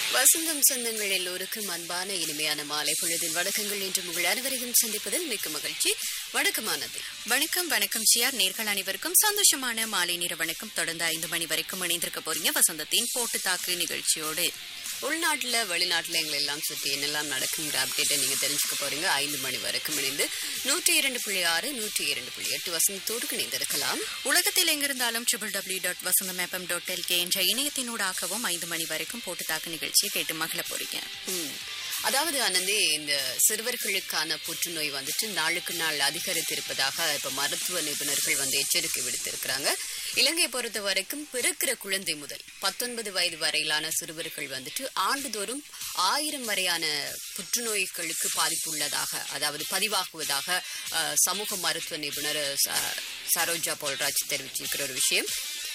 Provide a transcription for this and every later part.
வசந்தம் சொந்தங்கள் எல்லோருக்கும் அன்பான இனிமையான மாலை பொழுதின் வணக்கங்கள் என்று உங்கள் அனைவரையும் சந்திப்பதில் மிக்க மகிழ்ச்சி வணக்கமானது வணக்கம் வணக்கம் சியார் நேர்கள் அனைவருக்கும் சந்தோஷமான மாலை நேர வணக்கம் தொடர்ந்து ஐந்து மணி வரைக்கும் இணைந்திருக்க போறீங்க வசந்தத்தின் போட்டு தாக்கு நிகழ்ச்சியோடு உள்நாட்டுல வெளிநாட்டுல எங்களை எல்லாம் சுற்றி என்னெல்லாம் நடக்குங்கிற அப்டேட்டை நீங்க தெரிஞ்சுக்க போறீங்க ஐந்து மணி வரைக்கும் இணைந்து நூற்றி இரண்டு புள்ளி ஆறு நூற்றி இரண்டு புள்ளி எட்டு வசந்தத்தோடு இணைந்திருக்கலாம் உலகத்தில் எங்கிருந்தாலும் triple W dot Vasantham FM dot LK என்ற இணையத்தினூடாகவும் ஐந்து மணி வரைக்கும் போட்டு தாக்கு நிகழ்ச்சியை கேட்டு மகிழ போறீங்க ம். அதாவது ஆனந்தி இந்த சிறுவர்களுக்கான புற்றுநோய் வந்துட்டு நாளுக்கு நாள் அதிகரித்திருப்பதாக இப்ப மருத்துவ நிபுணர்கள் வந்து எச்சரிக்கை விடுத்திருக்கிறாங்க இலங்கையை பொறுத்த வரைக்கும் பிறக்கிற குழந்தை முதல் பத்தொன்பது வயது வரையிலான சிறுவர்கள் வந்துட்டு ஆண்டுதோறும் ஆயிரம் வரையான புற்றுநோய்களுக்கு பாதிப்பு உள்ளதாக அதாவது பதிவாகுவதாக அஹ், சமூக மருத்துவ நிபுணர் ச- சரோஜா போல்ராஜ் தெரிவிச்சிருக்கிற ஒரு விஷயம்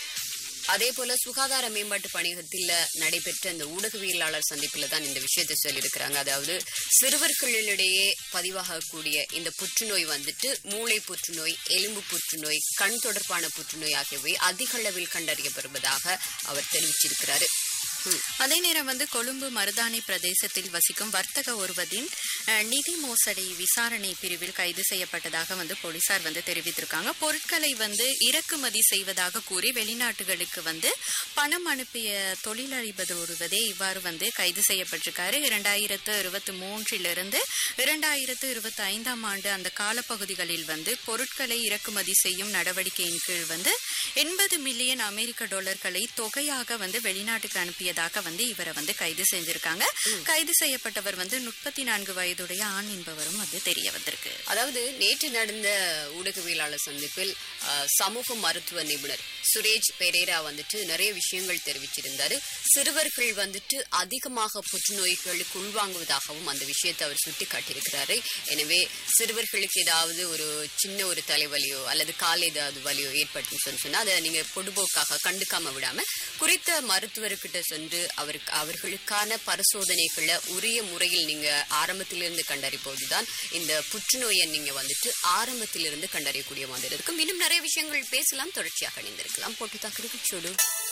அதே போல சுகாதார மேம்பாட்டு பணியகத்தில் நடைபெற்ற இந்த ஊடகவியலாளர் சந்திப்பில் தான் இந்த விஷயத்தை சொல்லியிருக்கிறாங்க அதாவது சிறுவர்களிடையே பதிவாகக்கூடிய இந்த புற்றுநோய் வந்துட்டு மூளை புற்றுநோய் எலும்பு புற்றுநோய் கண் தொடர்பான புற்றுநோய் ஆகியவை அதிக அளவில் கண்டறியப்படுவதாக அவர் தெரிவிச்சிருக்கிறாரு ம். அதே நேரம் வந்து கொழும்பு மருதானை பிரதேசத்தில் வசிக்கும் வர்த்தக ஒருவரின் அஹ், நிதி மோசடி விசாரணை பிரிவில் கைது செய்யப்பட்டதாக வந்து போலீசார் வந்து தெரிவித்திருக்காங்க பொருட்களை வந்து இறக்குமதி செய்வதாக கூறி வெளிநாட்டுகளுக்கு வந்து பணம் அனுப்பிய தொழிலதிபர் ஒருவரே இவ்வாறு வந்து கைது செய்யப்பட்டிருக்காரு இரண்டாயிரத்து இருபத்தி மூன்றிலிருந்து இரண்டாயிரத்து இருபத்தி ஐந்தாம் ஆண்டு அந்த காலப்பகுதிகளில் வந்து பொருட்களை இறக்குமதி செய்யும் நடவடிக்கையின் கீழ் வந்து எண்பது மில்லியன் அமெரிக்க டாலர்களை தொகையாக வந்து வெளிநாட்டுக்கு அனுப்பியதாக வந்து இவரை வந்து கைது செஞ்சிருக்காங்க கைது செய்யப்பட்டவர் வந்து முப்பத்தி நான்கு வயதுடைய ஆண் என்பவரும் வந்து தெரிய வந்திருக்கு அதாவது நேற்று நடந்த ஊடகவியலாளர் சந்திப்பில் அஹ், சமூக மருத்துவ நிபுணர் சுரேஜ் பெரேரா வந்துட்டு நிறைய விஷயங்கள் தெரிவிச்சிருந்தாரு சிறுவர்கள் வந்துட்டு அதிகமாக புற்றுநோய்களுக்கு உள்வாங்குவதாகவும் அந்த விஷயத்தை அவர் சுட்டி காட்டியிருக்கிறாரு எனவே சிறுவர்களுக்கு ஏதாவது ஒரு சின்ன ஒரு தலைவலியோ அல்லது கால் ஏதாவது வலியோ ஏற்பட்டுச்சுன்னு சொன்னா அதை நீங்க பொடுபோக்காக கண்டுக்காம விடாம குறித்த மருத்துவர்கிட்ட சென்று அவருக்கு அவர்களுக்கான பரிசோதனைகளை உரிய முறையில் நீங்க ஆரம்பத்திலிருந்து கண்டறிப்போதுதான் இந்த புற்றுநோயை நீங்க வந்துட்டு ஆரம்பத்திலிருந்து கண்டறியக்கூடிய மாதிரி இருக்கும் இன்னும் நிறைய விஷயங்கள் பேசலாம் தொடர்ச்சியாக இணைந்திருக்கலாம் போட்டு தாக்கு நிகழ்ச்சியோடு